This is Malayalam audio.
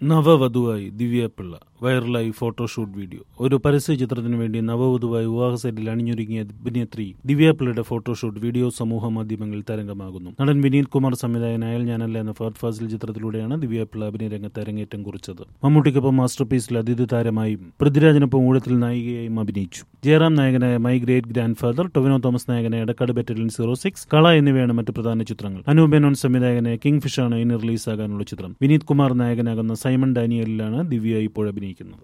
നവവധുവായി ദിവ്യ പിള്ള വൈറലായി ഫോട്ടോഷൂട്ട് വീഡിയോ ഒരു പരസ്യ ചിത്രത്തിനു വേണ്ടി നവവധുവായി വിവാഹ സെറ്റിൽ അണിഞ്ഞൊരുങ്ങിയ അഭിനേത്രി ദിവ്യ പിള്ളയുടെ ഫോട്ടോഷൂട്ട് വീഡിയോ സമൂഹ മാധ്യമങ്ങളിൽ തരംഗമാകുന്നു നടൻ വിനീത് കുമാർ സംവിധായകനായ ഞാനല്ല എന്ന ഫഹദ് ഫാസിൽ ചിത്രത്തിലൂടെയാണ് ദിവ്യ പിള്ള അഭിനയ രംഗത്ത് അരങ്ങേറ്റം കുറിച്ചത് മമ്മൂട്ടിക്കൊപ്പം മാസ്റ്റർ പീസിൽ അതിഥി താരമായും പൃഥ്വിരാജിനൊപ്പം ഊഴത്തിൽ നായികയായും അഭിനയിച്ചു ജയറാം നായകനായ my great grand father Tovino Thomas നായകനായ എടക്കാട് ബെറ്റലിൻ സീറോ സിക്സ് കള എന്നിവയാണ് മറ്റ് പ്രധാന ചിത്രങ്ങൾ അനൂപേനോൻ സംവിധായകനായ കിങ് ഫിഷാണ് ഇനി റിലീസാകാനുള്ള ചിത്രം വിനീത് കുമാർ നായകനാകുന്ന സൈമൺ ഡാനിയലിലാണ് ദിവ്യ ഇപ്പോൾ അഭിനയിക്കുന്നത്